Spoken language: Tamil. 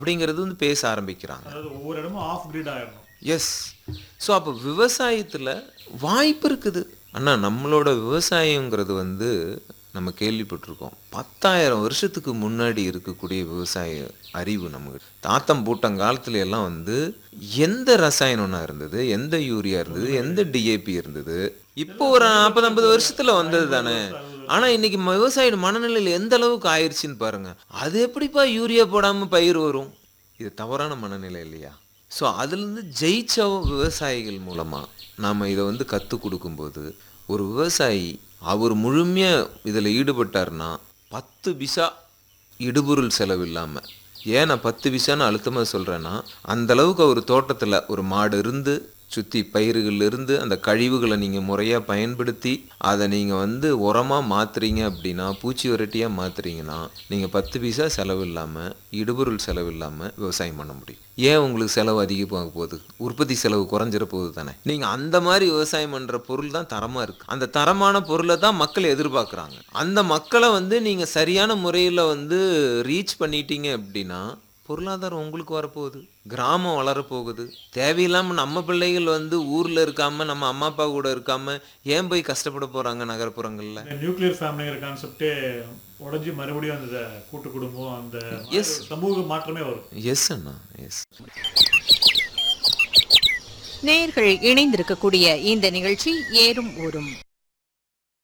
அப்படிங்கிறது வந்து பேச ஆரம்பிக்கிறாங்க அதாவது ஒவ்வொரு இடமும் ஆஃப் கிரிட் ஆயிடணும் எஸ் ஸோ அப்போ விவசாயத்தில் வாய்ப்பு இருக்குது அண்ணா நம்மளோட விவசாயங்கிறது வந்து நம்ம கேள்விப்பட்டிருக்கோம் பத்தாயிரம் வருஷத்துக்கு முன்னாடி இருக்கக்கூடிய விவசாய அறிவு நமக்கு தாத்தம் பூட்டங்காலத்துல எல்லாம் வந்து எந்த ரசாயனம்னா இருந்தது எந்த யூரியா இருந்தது எந்த டிஏபி இருந்தது இப்போ ஒரு நாற்பது ஐம்பது வருஷத்துல வந்தது தானே ஆனா இன்னைக்கு ம- விவசாய மனநிலையில் எந்த அளவுக்கு ஆயிடுச்சுன்னு பாருங்க அது எப்படிப்பா யூரியா போடாம பயிர் வரும் இது தவறான மனநிலை இல்லையா ஸோ அதுலேருந்து ஜெயிச்ச விவசாயிகள் மூலமாக நாம் இதை வந்து கற்றுக் கொடுக்கும்போது ஒரு விவசாயி அவர் முழுமையாக இதில் ஈடுபட்டார்னா பத்து பிசா இடுபொருள் செலவு இல்லாமல் ஏன் நான் பத்து பிசான்னு அழுத்தமாக சொல்கிறேன்னா அந்த அளவுக்கு அவர் தோட்டத்தில் ஒரு மாடு இருந்து சுற்றி பயிர்கள் இருந்து அந்த கழிவுகளை நீங்கள் முறையாக பயன்படுத்தி அதை நீங்கள் வந்து உரமாக மாற்றுறீங்க அப்படின்னா பூச்சி விரட்டியாக மாற்றுறீங்கன்னா நீங்கள் பத்து பைசா செலவு இல்லாமல் இடுபொருள் செலவு இல்லாமல் விவசாயம் பண்ண முடியும் ஏன் உங்களுக்கு செலவு அதிகமாக போகுது உற்பத்தி செலவு குறைஞ்சிட போகுது தானே நீங்கள் அந்த மாதிரி விவசாயம் பண்ணுற பொருள் தான் தரமாக இருக்குது அந்த தரமான பொருளை தான் மக்கள் எதிர்பார்க்குறாங்க அந்த மக்களை வந்து நீங்கள் சரியான முறையில் வந்து ரீச் பண்ணிட்டீங்க அப்படின்னா பொருளாதாரம் உங்களுக்கு வரப்போகுது கிராமம் வளரப்போகுது தேவையில்லாமல் நம்ம பிள்ளைகள் வந்து ஊரில் இருக்காமல் நம்ம அம்மா அப்பா கூட இருக்காமல் ஏன் போய் கஷ்டப்பட போகிறாங்க நகர்ப்புறங்களில் இந்த நியூக்ளியர் ஃபேமிலிங்கிற கான்செப்டே உடைஞ்சு மறுபடியும் அந்த கூட்டு குடும்பம் அந்த Yes. சமூக மாற்றமே வரும் எஸ் அண்ணா எஸ் நேயர்கள் இணைந்திருக்கக்கூடிய இந்த நிகழ்ச்சி ஏறும் ஊரும்